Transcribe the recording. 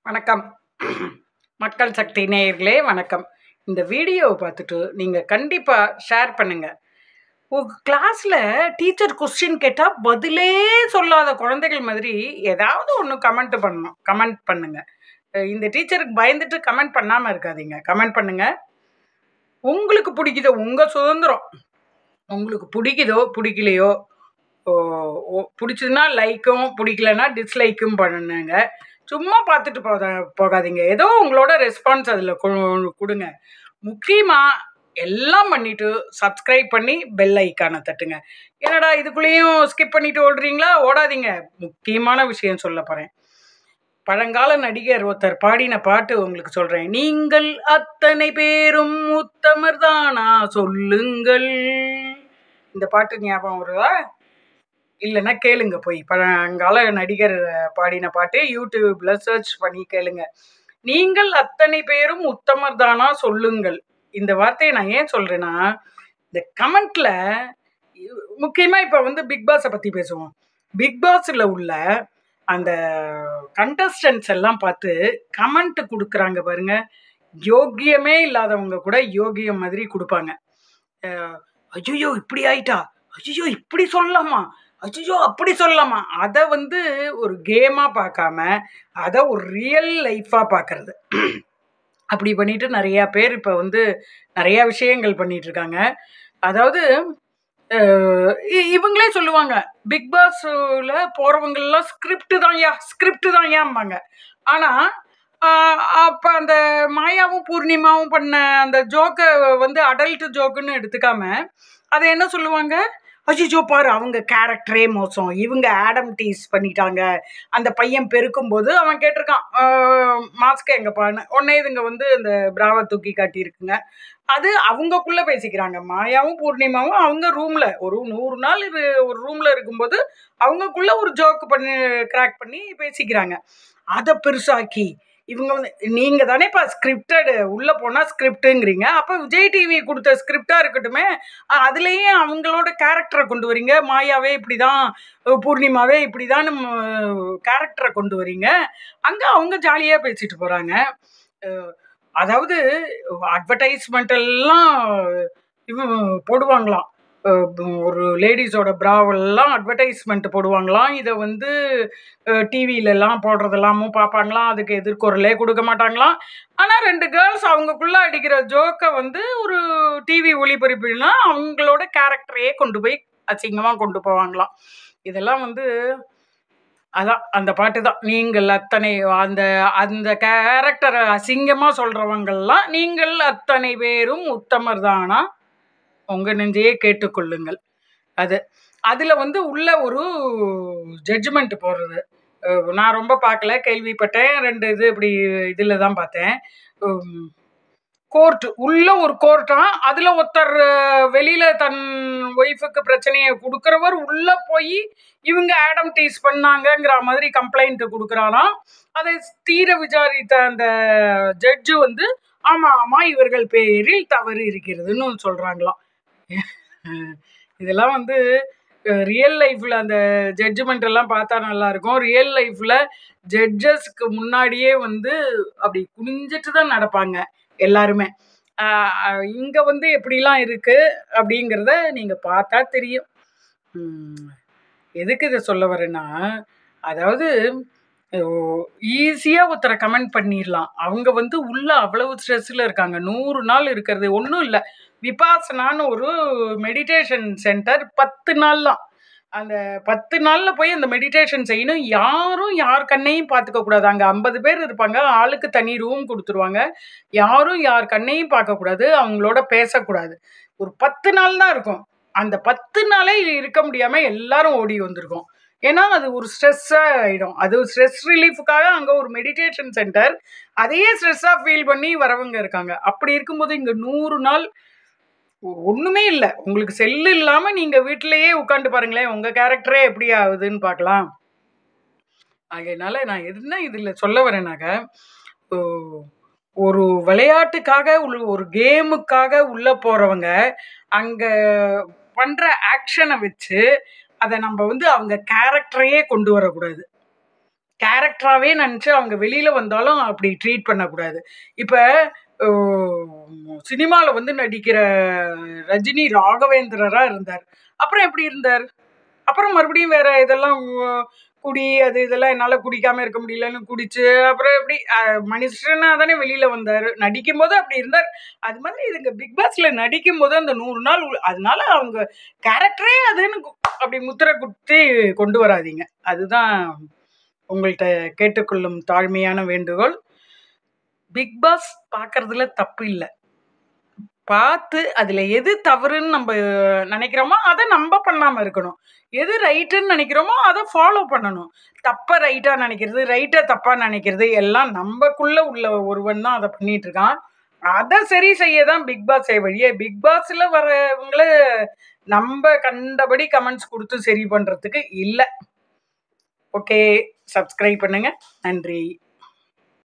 வணக்கம் மக்கள் சக்தி நேயர்களே வணக்கம் இந்த வீடியோவை பார்த்துட்டு நீங்கள் கண்டிப்பாக ஷேர் பண்ணுங்கள் உங்கள் கிளாஸில் டீச்சர் கொஸ்டின் கேட்டால் பதிலே சொல்லாத குழந்தைகள் மாதிரி ஏதாவது ஒன்று கமெண்ட் பண்ணணும் கமெண்ட் பண்ணுங்கள் அஹ் இந்த டீச்சருக்கு பயந்துட்டு கமெண்ட் பண்ணாமல் இருக்காதீங்க கமெண்ட் பண்ணுங்கள் உங்களுக்கு பிடிக்குதோ உங்கள் சுதந்திரம் உங்களுக்கு பிடிக்குதோ பிடிக்கலையோ ஓ, ஓ, பிடிச்சதுன்னா லைக்கும் பிடிக்கலன்னா டிஸ்லைக்கும் பண்ணுங்க சும்மா பார்த்துட்டு போத போகாதீங்க ஏதோ உங்களோட ரெஸ்பான்ஸ் அதில் கொடுங்க முக்கியமாக எல்லாம் பண்ணிட்டு சப்ஸ்கிரைப் பண்ணி பெல் ஐக்கானை தட்டுங்க என்னடா இதுக்குள்ளேயும் ஸ்கிப் பண்ணிட்டு ஓடுறீங்களா ஓடாதீங்க முக்கியமான விஷயம் சொல்ல போகிறேன் பழங்கால நடிகர் ஒருத்தர் பாடின பாட்டு உங்களுக்கு சொல்கிறேன் நீங்கள் அத்தனை பேரும் உத்தமர் தானா சொல்லுங்கள் இந்த பாட்டு ஞாபகம் வருதா இல்லைன்னா கேளுங்க போய் பழங்கால நடிகர் பாடின பாட்டு யூடியூப்ல சர்ச் பண்ணி கேளுங்க நீங்கள் அத்தனை பேரும் உத்தமர் தானா சொல்லுங்கள் இந்த வார்த்தையை நான் ஏன் சொல்றேன்னா இந்த கமெண்ட்ல முக்கியமா இப்ப வந்து பிக் பாஸை பத்தி பேசுவோம் பிக் பாஸ்ல உள்ள அந்த கண்டஸ்டன்ஸ் எல்லாம் பார்த்து கமெண்ட் கொடுக்குறாங்க பாருங்க யோக்கியமே இல்லாதவங்க கூட யோகியம் மாதிரி கொடுப்பாங்க ஐயோ இப்படி ஆயிட்டா ஐயோ இப்படி சொல்லலாமா ஐயோ அப்படி சொல்லலாமா அதை வந்து ஒரு கேமாக பார்க்காம அதை ஒரு ரியல் லைஃபாக பார்க்கறது அப்படி பண்ணிட்டு நிறையா பேர் இப்போ வந்து நிறையா விஷயங்கள் பண்ணிட்டு இருக்காங்க அதாவது அஹ், இ- இவங்களே சொல்லுவாங்க பிக் பாஸ்ல போகிறவங்கெல்லாம் ஸ்கிரிப்ட் தான் யா ஸ்கிரிப்ட் தான் ஏம்பாங்க ஆனால் அப்போ அந்த மாயாவும் பூர்ணிமாவும் பண்ண அந்த ஜோக்கை வந்து அடல்ட் ஜோக்குன்னு எடுத்துக்காம அதை என்ன சொல்லுவாங்க அஜிஜோ பாரு அவங்க கேரக்டரே மோசம் இவங்க ஆடம் டீஸ் பண்ணிட்டாங்க அந்த பையன் பெருக்கும்போது அவன் கேட்டிருக்கான் மாஸ்க் எங்கப்பான்னு உடனே இதுங்க வந்து இந்த பிராவை தூக்கி காட்டியிருக்குங்க அது அவங்கக்குள்ள பேசிக்கிறாங்க மாயாவும் பூர்ணிமாவும் அவங்க ரூம்ல ஒரு நூறு நாள் இது ஒரு ரூம்ல இருக்கும்போது அவங்கக்குள்ள ஒரு ஜோக் பண்ணி கிராக் பண்ணி பேசிக்கிறாங்க அதை பெருசாக்கி இவங்க வந்து நீங்க தானேப்பா ஸ்கிரிப்டட் உள்ள போனா ஸ்கிரிப்டுங்கிறீங்க அப்ப விஜய் டிவி கொடுத்த ஸ்கிரிப்டா இருக்கட்டுமே அஹ் அதுலயே அவங்களோட கேரக்டரை கொண்டு வரீங்க மாயாவே இப்படிதான் அஹ் பூர்ணிமாவே இப்படிதான் கேரக்டரை கொண்டு வரீங்க அங்க அவங்க ஜாலியா பேசிட்டு போறாங்க அஹ் அதாவது அட்வர்டைஸ்மெண்ட் எல்லாம் இவன் போடுவாங்களாம் அஹ் ஒரு லேடிஸோட ப்ராவெல்லாம் அட்வர்டைஸ்மெண்ட் போடுவாங்களாம் இதை வந்து டிவிலெல்லாம் போடுறதெல்லாமும் பார்ப்பாங்களாம் அதுக்கு எதிர்குரலே கொடுக்க மாட்டாங்களாம் ஆனால் ரெண்டு கேர்ள்ஸ் அவங்கக்குள்ள அடிக்கிற ஜோக்கை வந்து ஒரு டிவி ஒளிபரப்புனா அவங்களோட கேரக்டரையே கொண்டு போய் அசிங்கமாக கொண்டு போவாங்களாம் இதெல்லாம் வந்து அதான் அந்த பாட்டு தான் நீங்கள் அத்தனை அந்த அந்த கேரக்டரை அசிங்கமாக சொல்கிறவங்கெல்லாம் நீங்கள் அத்தனை பேரும் உத்தமர் தானா உங்கள் நெஞ்சையே கேட்டுக்கொள்ளுங்கள் அது அதில் வந்து உள்ள ஒரு ஜட்ஜ்மெண்ட் போடுறது அஹ் நான் ரொம்ப பார்க்கல கேள்விப்பட்டேன் ரெண்டு இது இப்படி இதில் தான் பார்த்தேன் கோர்ட் உள்ள ஒரு கோர்ட்டா அதில் ஒருத்தர் அஹ், வெளியில தன் ஒய்ஃபுக்கு பிரச்சனையை கொடுக்குறவர் உள்ள போய் இவங்க ஆடம் டீஸ் பண்ணாங்கங்கிற மாதிரி கம்ப்ளைண்ட் கொடுக்குறாராம் அதை தீர விசாரித்த அந்த ஜட்ஜு வந்து ஆமா ஆமா இவர்கள் பேரில் தவறு இருக்கிறதுன்னு சொல்றாங்களாம் இதெல்லாம் வந்து ரியல் லைஃப்ல அந்த ஜட்ஜ்மெண்ட் எல்லாம் பார்த்தா நல்லா இருக்கும் ரியல் லைஃப்ல ஜட்ஜஸ்க்கு முன்னாடியே வந்து அப்படி குனிஞ்சிட்டு தான் நடப்பாங்க எல்லாருமே ஆஹ் ஆஹ் இங்க வந்து எப்படிலாம் இருக்கு அப்படிங்கிறத நீங்க பார்த்தா தெரியும் உம் எதுக்கு இதை சொல்ல வரேன்னா அதாவது ஈஸியாக ஒருத்தரை கமெண்ட் பண்ணிடலாம் அவங்க வந்து உள்ள அவ்வளவு ஸ்ட்ரெஸ்ஸில் இருக்காங்க நூறு நாள் இருக்கிறது ஒன்றும் இல்லை விபாசனான்னு ஒரு மெடிடேஷன் சென்டர் பத்து நாள் தான் அந்த பத்து நாளில் போய் அந்த மெடிடேஷன் செய்யணும் யாரும் யார் கண்ணையும் பார்த்துக்க கூடாது அங்கே ஐம்பது பேர் இருப்பாங்க ஆளுக்கு தனி ரூம் கொடுத்துருவாங்க யாரும் யார் கண்ணையும் பார்க்கக்கூடாது அவங்களோட பேசக்கூடாது ஒரு பத்து நாள் தான் இருக்கும் அந்த பத்து நாளே இருக்க முடியாமல் எல்லாரும் ஓடி வந்திருக்கோம் ஏன்னா அது ஒரு ஸ்ட்ரெஸ்ஸாக ஆகிடும் அது ஸ்ட்ரெஸ் ரிலீஃபுக்காக அங்கே ஒரு மெடிடேஷன் சென்டர் அதையே ஸ்ட்ரெஸ்ஸாக ஃபீல் பண்ணி வரவங்க இருக்காங்க அப்படி இருக்கும்போது இங்கே நூறு நாள் ஒ- ஒண்ணுமே இல்லை உங்களுக்கு செல்லு இல்லாம நீங்க வீட்டிலேயே உட்காந்து பாருங்களேன் உங்க கேரக்டரே எப்படி ஆகுதுன்னு பார்க்கலாம் அதனால நான் என்ன இதுல சொல்ல வரேனாக்க ஓ, ஒரு விளையாட்டுக்காக உள்ள ஒரு கேமுக்காக உள்ள போறவங்க அங்க பண்ற ஆக்ஷனை வச்சு அதை நம்ம வந்து அவங்க கேரக்டரையே கொண்டு வரக்கூடாது கேரக்டராகவே நினச்சி அவங்க வெளியில் வந்தாலும் அப்படி ட்ரீட் பண்ணக்கூடாது இப்போ சினிமாவில் வந்து நடிக்கிற ரஜினி ராகவேந்திரராக இருந்தார் அப்புறம் எப்படி இருந்தார் அப்புறம் மறுபடியும் வேற இதெல்லாம் உ- குடி அது இதெல்லாம் என்னால் குடிக்காம இருக்க முடியலன்னு குடிச்சு அப்புறம் எப்படி அஹ், மனுஷனா தானே வெளியில வந்தார் நடிக்கும் போது அப்படி இருந்தார் அது மாதிரி இதுங்க பிக் பாஸ்ல நடிக்கும் போது அந்த நூறு நாள் உள்ள- அதனால அவங்க கேரக்டரே அதுன்னு கு- அப்படி முத்திரை குத்தி கொண்டு வராதீங்க அதுதான் உங்கள்கிட்ட கேட்டுக்கொள்ளும் தாழ்மையான வேண்டுகோள் பிக் பாஸ் பார்க்கறதுல தப்பு இல்லை பார்த்து அதில் எது தவறுன்னு நம்ம நினைக்கிறோமோ அதை நம்ம பண்ணாமல் இருக்கணும் எது ரைட்டுன்னு நினைக்கிறோமோ அதை ஃபாலோ பண்ணணும் தப்பை ரைட்டாக நினைக்கிறது ரைட்டை தப்பாக நினைக்கிறது எல்லாம் நம்மக்குள்ள உள்ள ஒருவன் தான் அதை பண்ணிட்டு இருக்கான் அதை சரி செய்ய தான் பிக் பாஸ் வழியே பிக் பாஸில் வரவங்கள நம்ம கண்டபடி கமெண்ட்ஸ் கொடுத்து சரி பண்ணுறதுக்கு இல்லை ஓகே சப்ஸ்கிரைப் பண்ணுங்க நன்றி